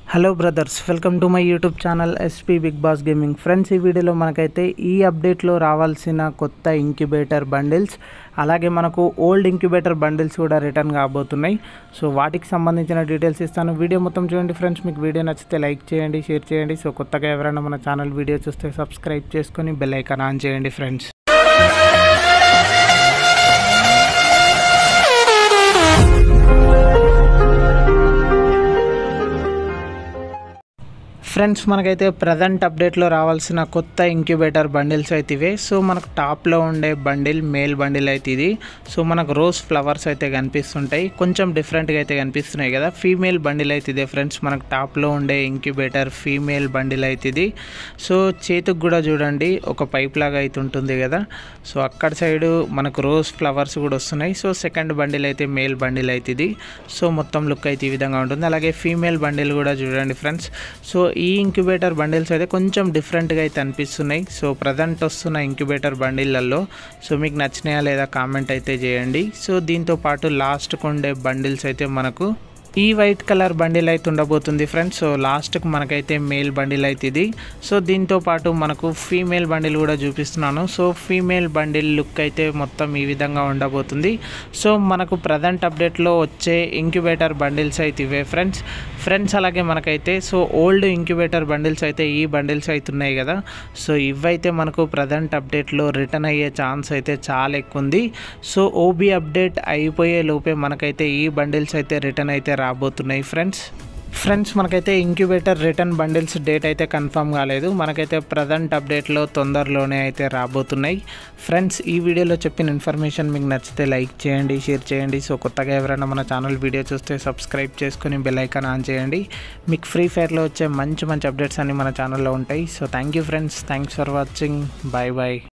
hello brothers welcome to my YouTube channel SP big boss gaming friends ఈ వీడియోలో మనకైతే ఈ అప్డేట్లో రావాల్సిన కొత్త ఇంక్యుబేటర్ బండిల్స్ అలాగే మనకు ఓల్డ్ ఇంక్యుబేటర్ బండిల్స్ కూడా రిటర్న్ కాబోతున్నాయి సో వాటికి సంబంధించిన డీటెయిల్స్ ఇస్తాను వీడియో మొత్తం చూడండి ఫ్రెండ్స్ మీకు వీడియో నచ్చితే లైక్ చేయండి షేర్ చేయండి సో కొత్తగా ఎవరైనా మన ఛానల్ వీడియో చూస్తే సబ్స్క్రైబ్ చేసుకొని బెల్ ఐకాన్ ఆన్ చేయండి ఫ్రెండ్స్ ఫ్రెండ్స్ మనకైతే ప్రజెంట్ అప్డేట్లో రావాల్సిన కొత్త ఇంక్యుబేటర్ బండిల్స్ అయితే ఇవే సో మనకు టాప్లో ఉండే బండిల్ మేల్ బండిల్ అయితే ఇది సో మనకు రోజ్ ఫ్లవర్స్ అయితే కనిపిస్తుంటాయి కొంచెం డిఫరెంట్గా అయితే కనిపిస్తున్నాయి కదా ఫీమేల్ బండిల్ అయితే ఇదే ఫ్రెండ్స్ మనకు టాప్లో ఉండే ఇంక్యుబేటర్ ఫీమేల్ బండిల్ అయితే ఇది సో చేతికి కూడా చూడండి ఒక పైప్ లాగా అయితే ఉంటుంది కదా సో అక్కడ సైడు మనకు రోజ్ ఫ్లవర్స్ కూడా వస్తున్నాయి సో సెకండ్ బండిల్ అయితే మేల్ బండిల్ అయితే ఇది సో మొత్తం లుక్ అయితే ఈ విధంగా ఉంటుంది అలాగే ఫీమేల్ బండిల్ కూడా చూడండి ఫ్రెండ్స్ సో ఈ ఇంక్యుబేటర్ బండిల్స్ అయితే కొంచెం డిఫరెంట్గా అయితే అనిపిస్తున్నాయి సో ప్రజెంట్ వస్తున్న ఇంక్యుబేటర్ బండిళ్ళల్లో సో మీకు నచ్చినాయా లేదా కామెంట్ అయితే చేయండి సో దీంతో పాటు లాస్ట్కి ఉండే బండిల్స్ అయితే మనకు ఈ వైట్ కలర్ బండిల్ అయితే ఉండబోతుంది ఫ్రెండ్స్ సో లాస్ట్కి మనకైతే మేల్ బండిల్ అయితే ఇది సో దీంతో పాటు మనకు ఫీమేల్ బండిల్ కూడా చూపిస్తున్నాను సో ఫీమేల్ బండిల్ లుక్ అయితే మొత్తం ఈ విధంగా ఉండబోతుంది సో మనకు ప్రజెంట్ అప్డేట్లో వచ్చే ఇంక్యుబేటర్ బండిల్స్ అయితే ఇవే ఫ్రెండ్స్ ఫ్రెండ్స్ అలాగే మనకైతే సో ఓల్డ్ ఇంక్యుబేటర్ బండిల్స్ అయితే ఈ బండిల్స్ అయితే ఉన్నాయి కదా సో ఇవైతే మనకు ప్రజెంట్ అప్డేట్లో రిటర్న్ అయ్యే ఛాన్స్ అయితే చాలా ఎక్కువ ఉంది సో ఓబీ అప్డేట్ అయిపోయే లోపే మనకైతే ఈ బండిల్స్ అయితే రిటర్న్ అయితే రాబోతున్నాయి ఫ్రెండ్స్ ఫ్రెండ్స్ మనకైతే ఇంక్యుబేటర్ రిటర్న్ బండిల్స్ డేట్ అయితే కన్ఫర్మ్ కాలేదు మనకైతే ప్రజెంట్ అప్డేట్లో తొందరలోనే అయితే రాబోతున్నాయి ఫ్రెండ్స్ ఈ వీడియోలో చెప్పిన ఇన్ఫర్మేషన్ మీకు నచ్చితే లైక్ చేయండి షేర్ చేయండి సో కొత్తగా ఎవరైనా మన ఛానల్ వీడియో చూస్తే సబ్స్క్రైబ్ చేసుకొని బెల్ ఐకాన్ ఆన్ చేయండి మీకు ఫ్రీ ఫైర్లో వచ్చే మంచి మంచి అప్డేట్స్ అన్ని మన ఛానల్లో ఉంటాయి so thank you friends thanks for watching bye bye